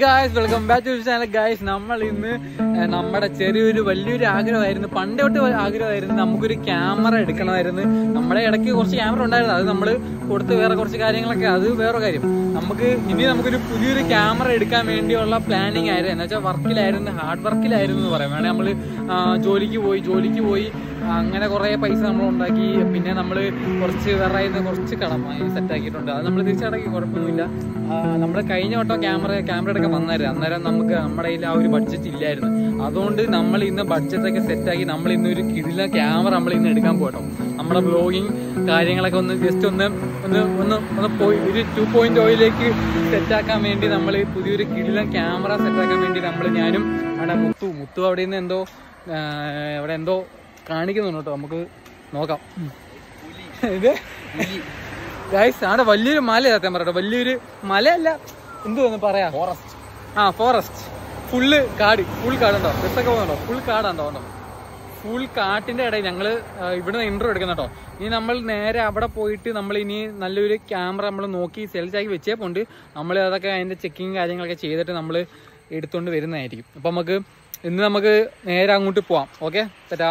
Guys welcome back to channel guys നമ്മൾ ഇന്ന് ഏഹ്, നമ്മുടെ ചെറിയൊരു വലിയൊരു ആഗ്രഹമായിരുന്നു പണ്ട് തൊട്ട് ആഗ്രഹമായിരുന്നു നമുക്കൊരു ക്യാമറ എടുക്കണമായിരുന്നു നമ്മുടെ ഇടയ്ക്ക് കുറച്ച് ക്യാമറ ഉണ്ടായിരുന്നു അത് നമ്മൾ കൊടുത്ത് വേറെ കുറച്ച് കാര്യങ്ങളൊക്കെ അത് വേറെ കാര്യം നമുക്ക് ഇനി നമുക്കൊരു പുതിയൊരു ക്യാമറ എടുക്കാൻ വേണ്ടിയുള്ള പ്ലാനിങ് ആയിരുന്നു എന്ന് വെച്ചാൽ വർക്കിലായിരുന്നു ഹാർഡ് വർക്കിലായിരുന്നു എന്ന് പറയാം വേണേൽ നമ്മൾ ജോലിക്ക് പോയി ജോലിക്ക് പോയി അങ്ങനെ കുറേ പൈസ നമ്മൾ ഉണ്ടാക്കി പിന്നെ നമ്മൾ കുറച്ച് വേറെ കുറച്ച് കടം സെറ്റ് ആക്കിയിട്ടുണ്ട് അത് നമ്മൾ തിരിച്ചടക്കി കുഴപ്പമൊന്നുമില്ല നമ്മൾ കഴിഞ്ഞ വട്ടം ക്യാമറ ക്യാമറ എടുക്കാൻ വന്നായിരുന്നു അന്നേരം നമുക്ക് നമ്മുടെ കയ്യിൽ ആ ഒരു ബഡ്ജറ്റ് ഇല്ലായിരുന്നു അതുകൊണ്ട് നമ്മൾ ഇന്ന് ബഡ്ജറ്റൊക്കെ സെറ്റാക്കി നമ്മൾ ഇന്ന് ഒരു കിടില ക്യാമറ നമ്മൾ ഇന്ന് എടുക്കാൻ പോകട്ടോ നമ്മുടെ ബ്ലോഗിങ് കാര്യങ്ങളൊക്കെ ഒന്ന് ജസ്റ്റ് ഒന്ന് ഒന്ന് ഒന്ന് ഒന്ന് പോയി ഒരു ടു പോയിന്റ് ഓയിലേക്ക് സെറ്റാക്കാൻ വേണ്ടി നമ്മൾ പുതിയൊരു കിടിലൻ ക്യാമറ സെറ്റാക്കാൻ വേണ്ടി നമ്മൾ ഞാനും അവിടെ മുത്തു മുത്തു അവിടെ നിന്ന് എന്തോ ആ, അവിടെ എന്തോ കാണിക്കുന്നുണ്ട് കേട്ടോ നമുക്ക് നോക്കാം ഇത് ഗൈസ് അവിടെ വലിയൊരു മല സത്യം പറയട്ടെ വലിയൊരു മലയല്ല എന്തുവന്ന് പറയാ ഫോറസ്റ്റ് ആ ഫോറസ്റ്റ് ഫുള്ള് കാട് ഫുൾ കാടുണ്ടോ ബസ്സൊക്കെ പോകുന്നുണ്ടോ ഫുൾ കാടാണ്ടോ ഉണ്ടോ ഫുൾ കാട്ടിന്റെ ഇടയിൽ ഞങ്ങള് ആ, ഇവിടുന്ന് ഇൻട്രോ എടുക്കുന്ന കേട്ടോ ഇനി നമ്മൾ നേരെ അവിടെ പോയിട്ട് നമ്മൾ ഇനി നല്ലൊരു ക്യാമറ നമ്മൾ നോക്കി സെലക്ട് ആക്കി വെച്ചേ പോണ്ട് നമ്മൾ അതൊക്കെ അതിന്റെ ചെക്കിങ് കാര്യങ്ങളൊക്കെ ചെയ്തിട്ട് നമ്മൾ എടുത്തുകൊണ്ട് വരുന്നതായിരിക്കും അപ്പൊ നമുക്ക് ഇന്ന് നമുക്ക് നേരെ അങ്ങോട്ട് പോവാം ഓക്കെ തെറ്റാ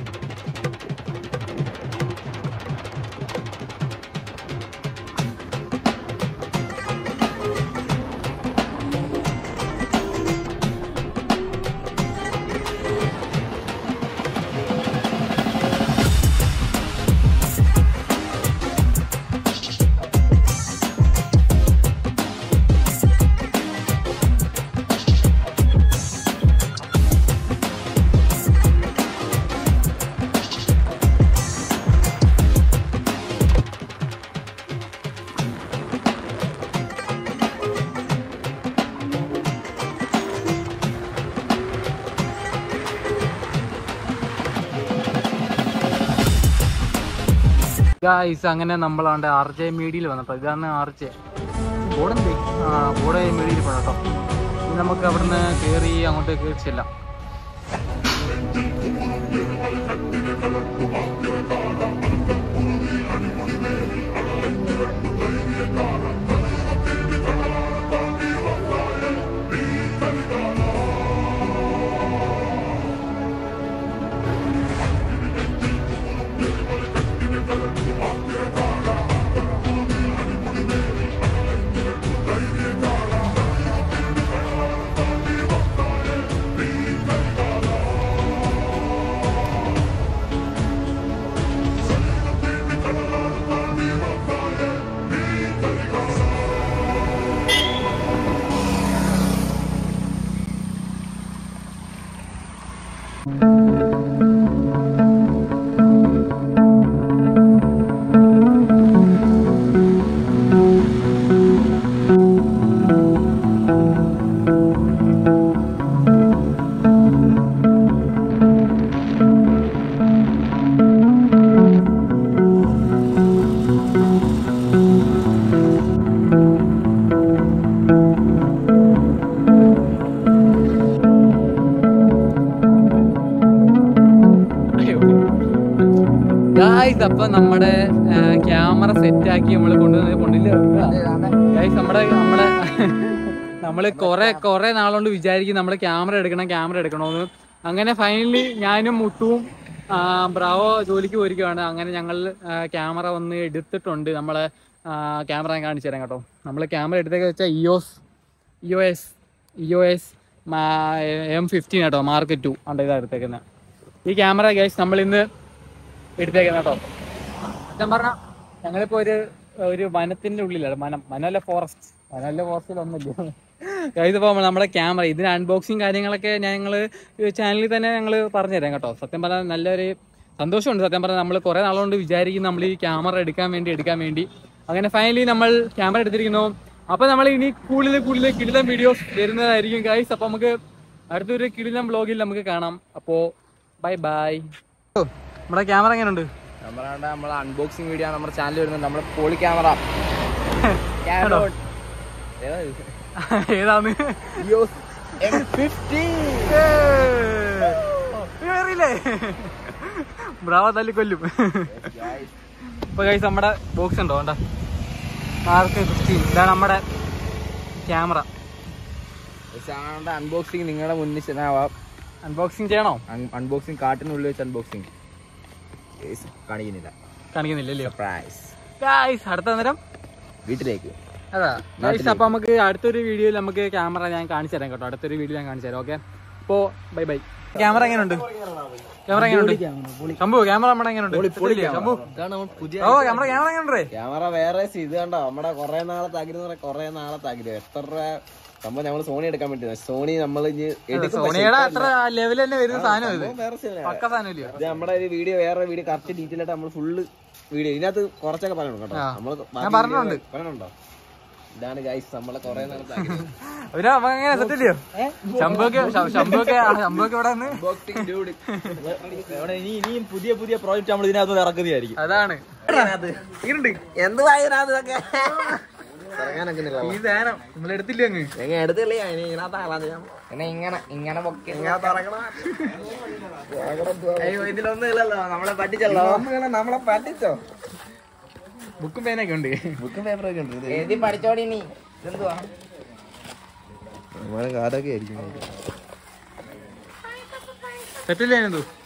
ഗായ്സ് അങ്ങനെ നമ്മളാണ്ട് ആർ ജെ മീഡിയയിൽ വന്നപ്പോ ഇതാണ് ആർ ജെ ബോർഡെന്തേ ആ ബോർഡ് മീഡിയയിൽ പോണം കേട്ടോ ഇനി നമുക്ക് അവിടുന്ന് കയറി അങ്ങോട്ട് കയറി ചെല്ലാം ഗായ്സ് അപ്പൊ നമ്മുടെ ക്യാമറ സെറ്റ് ആക്കി നമ്മൾ കൊണ്ടുവന്ന് കൊണ്ടില്ല ഗായ്സ് നമ്മുടെ നമ്മുടെ നമ്മള് കൊറേ കൊറേ നാളുകൊണ്ട് വിചാരിക്കും നമ്മള് ക്യാമറ എടുക്കണം ക്യാമറ എടുക്കണമെന്ന് അങ്ങനെ ഫൈനലി ഞാനും മുട്ടുവും ആ, ബ്രാവോ ജോലിക്ക് പോയിരിക്കുവാണ് അങ്ങനെ ഞങ്ങൾ ക്യാമറ വന്ന് എടുത്തിട്ടുണ്ട് നമ്മളെ ക്യാമറ ഞാൻ കാണിച്ചു തരാം കേട്ടോ നമ്മൾ ക്യാമറ എടുത്തേക്ക് വെച്ചാൽ EOS E O S E O S M fifteen കേട്ടോ മാർക്ക് ടു ആണ് ഇതാ എടുത്തേക്കുന്നത് ഈ ക്യാമറ ഗൈസ് നമ്മൾ ഇന്ന് എടുത്തേക്കുന്നത് കേട്ടോ ഞാൻ പറഞ്ഞ ഞങ്ങളിപ്പോ ഒരു ഒരു വനത്തിന്റെ ഉള്ളിലാണ് വനം വനമല്ല ഫോറസ്റ്റ് വനമല്ല ഫോറസ്റ്റിലൊന്നുമില്ല ഇതിപ്പോ നമ്മുടെ ക്യാമറ ഇതിന് അൺബോക്സിങ് കാര്യങ്ങളൊക്കെ ഞങ്ങൾ ചാനലിൽ തന്നെ ഞങ്ങൾ പറഞ്ഞുതരാം കേട്ടോ സത്യം പറഞ്ഞാൽ നല്ലൊരു സന്തോഷമുണ്ട് സത്യം പറഞ്ഞാൽ നമ്മൾ കുറേ നാളുകൊണ്ട് വിചാരിക്കും നമ്മൾ ഈ ക്യാമറ എടുക്കാൻ വേണ്ടി എടുക്കാൻ വേണ്ടി അങ്ങനെ ഫൈനലി നമ്മൾ ക്യാമറ എടുത്തിരിക്കുന്നു അപ്പൊ നമ്മൾ ഇനി കൂടുതൽ കൂടുതൽ കിടിലം വീഡിയോസ് വരുന്നതായിരിക്കും ഗൈസ് അപ്പൊ നമുക്ക് അടുത്തൊരു കിടിലം ബ്ലോഗിൽ നമുക്ക് കാണാം അപ്പോ ബൈ ബൈ നമ്മുടെ ക്യാമറ എങ്ങനെയുണ്ട് നമ്മുടെ നമ്മളെ അൺബോക്സിംഗ് വീഡിയോ നമ്മുടെ ചാനൽ വരുന്നത് നമ്മുടെ പോളി ക്യാമറ ആണോ? ഏതാന്ന് കേറിയില്ലേ ബ്രാവ തല്ലി കൊല്ലും ഇപ്പൊ കൈസ് നമ്മുടെ ബോക്സ് ഉണ്ടോ വേണ്ട മാർക്ക് ഫിഫ്റ്റീൻ ഇതാണ് നമ്മുടെ ക്യാമറ അൺബോക്സിങ് നിങ്ങളുടെ മുന്നിൽ ചെന്നാവാം അൺബോക്സിങ് ചെയ്യണോ അൺബോക്സിങ് കാട്ടിനുള്ളിൽ വെച്ച് അൺബോക്സിങ് കാണിക്കുന്നില്ല കാണിക്കുന്നില്ലല്ലോ സർപ്രൈസ് ഗായ്സ് അടുത്ത നേരം വീട്ടിലേക്ക് അതാ ഗൈസ് അപ്പൊ നമുക്ക് അടുത്തൊരു വീഡിയോയിൽ നമുക്ക് ക്യാമറ ഞാൻ കാണിച്ചു തരാം കേട്ടോ അടുത്തൊരു വീഡിയോ ഞാൻ കാണിച്ചു തരാം ഓക്കെ അപ്പോ ബൈ ബൈ ക്യാമറ എങ്ങനെയുണ്ട് ക്യാമറ എങ്ങനെയുണ്ട് ശംഭു ക്യാമറ നമ്മുടെ എങ്ങനെയുണ്ട് ശംഭു പുതിയ ഓ ക്യാമറ ക്യാമറ എങ്ങനെയുണ്ട് ക്യാമറ വേറെ ഇത് കണ്ടോ നമ്മുടെ കൊറേ നാളത്തെ ആഗ്രഹം കൊറേ നാളത്തെ ആഗ്രഹം എത്ര രൂപ സംഭവം നമ്മള് സോണി എടുക്കാൻ വേണ്ടി സോണി നമ്മൾ ഇനി എടുക്കും പക്ഷേ സോണിയുടെ അത്ര ലെവൽ തന്നെ വരുന്ന സാധനം ഇത് സംഭവം വേറെ സാധനമാണ്. പക്ക സാധനം ഇല്ലയോ ഇത് നമ്മുടെ ഒരു വീഡിയോ വേറെ വീഡിയോ കറക്റ്റ് ഡീറ്റെയിൽ ആയിട്ട് നമ്മൾ ഫുള്ള് വീഡിയോ ഇതിനകത്ത് കുറച്ചൊക്കെ പറയണം കേട്ടോ ആ. നമ്മള് ഞാൻ പറഞ്ഞിട്ടുണ്ട്. പറയണുണ്ടോ ഇതാണ് ഗൈസ് നമ്മളെ കൊറേ നാളത്തെ ആഗ്രഹം ഒരു അപ്പൊ എങ്ങനെ സെറ്റില്ലയോ ശംഭുക്ക് ശംഭുക്ക് ശംഭുക്ക് ഇവിടെ നിന്ന് ബോക്സിംഗ് ഡ്യൂഡ് ഇനി ഇനിയും പുതിയ പുതിയ പ്രോജക്റ്റ് നമ്മൾ ഇതിനകത്ത് ഇറക്കുന്നതായിരിക്കും അതാണ് എന്തുവായിരുന്നു ഇതൊക്കെ ഇറങ്ങാനൊക്കെ ഈ സാധനം നമ്മളെടുത്തില്ല അങ്ങ് എങ്ങനെ എടുത്തില്ലേ ഇനി ഇതിനകത്ത് ആളാന്ന് ഞാൻ പിന്നെ ഇങ്ങനെ ഇങ്ങനെ പൊക്കി അയ്യോ ഇതിലൊന്നും ഇല്ലല്ലോ നമ്മളെ പറ്റിച്ചല്ലോ നമ്മളെ പറ്റിച്ചോ ബുക്കും പേനൊക്കെ ഉണ്ട് ബുക്കും പേപ്പറൊക്കെ ഉണ്ട് എഴുതി പഠിച്ചോടി നീ ഇതെന്തുവാ നമ്മളെ കാർഡൊക്കെ ആയിരിക്കും സെറ്റില്ലേ